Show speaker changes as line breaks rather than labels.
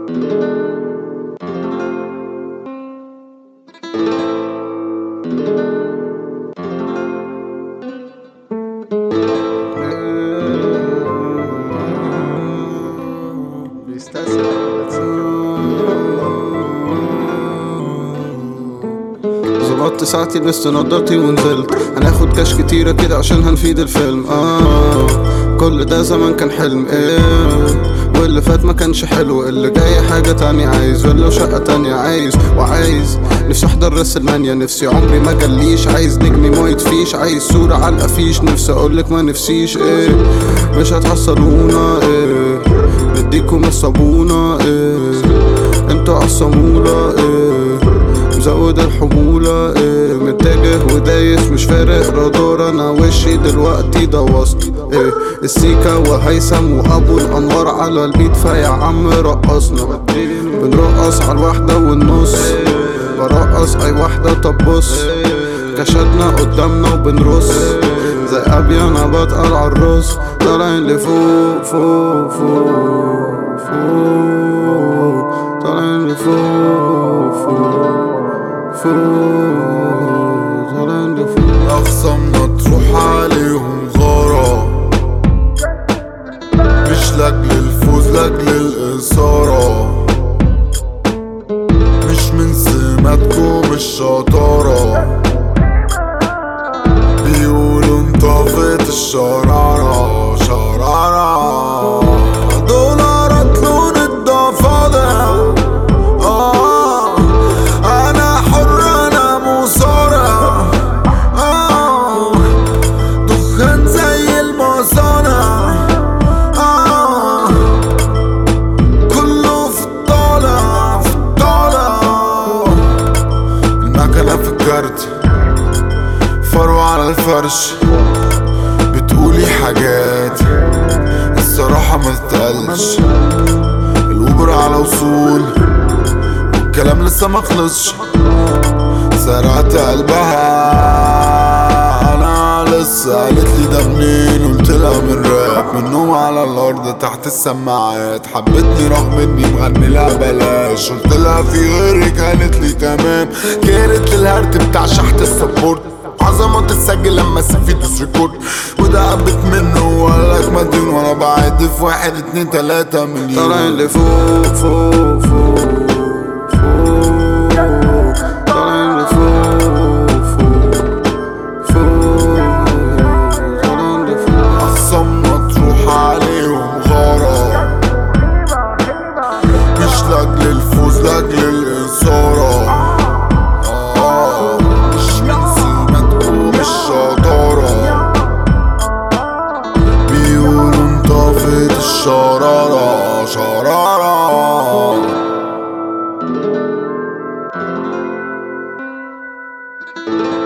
ظبطت ساعتي لبست نضارتي ونزلت هناخد كاش كتيرة كده عشان هنفيد الفيلم آه كل ده زمان كان حلم ايه واللي فات ما كانش حلو اللي جاي حاجة تانية عايز فيلا وشقة تانية عايز وعايز نفسي احضر راس المانيا نفسي عمري ما جليش عايز نجمي ما يطفيش عايز صورة على الافيش نفسي اقولك ما نفسيش ايه مش هتحصلونا ايه نديكم الصابونة ايه انتوا عالصامولة ايه مزود الحمولة ايه متجه ودايس مش فارق رادار انا وشي دلوقتي ده وسط ايه السيكا وهيثم وابو الانوار على البيت فيا عم رقصنا بنرقص على الواحدة والنص برقص اي واحدة طب بص كشدنا قدامنا وبنرص زي ابي انا بتقل عالراس طالعين لفوق فوق فوق فوق طالعين لفوق فوق فوق طالعين لفوق
أخصمنا تروح عليهم غارة مش لاجل الفوز لاجل الإثارة مش من سماتكم الشطارة بيقولوا انطفت الشرارة شرارة دولارات لون الضفادع آه أنا حر أنا مصارع آه دخان زي المصانع آه كله في الطالع في الطالع المكنة في الكارت فرو على الفرش بتقولي حاجات الصراحة ما تتقالش الأوبر على وصول والكلام لسه ما خلصش سرعت قلبها انا لسه قالت لي ده منين قلت لها من راب منهم على الارض تحت السماعات حبتني رغم اني مغني لها بلاش قلت لها في غيرك قالت لي تمام كانت الهرت بتاع شحت السبورت عظمة تتسجل لما السيف يدوس ريكورد وده قبت منه وقالك مدين وانا بعد في واحد اتنين تلاتة مليون
طالعين لفوق فوق فوق فوق طالعين لفوق فوق فوق طالعين لفوق
أخصمنا تروح عليهم غارة مش لاجل الفوز لاجل الإثارة آه مش من سماتكم الشطارة بيقولوا انطفت الشرارة شرارة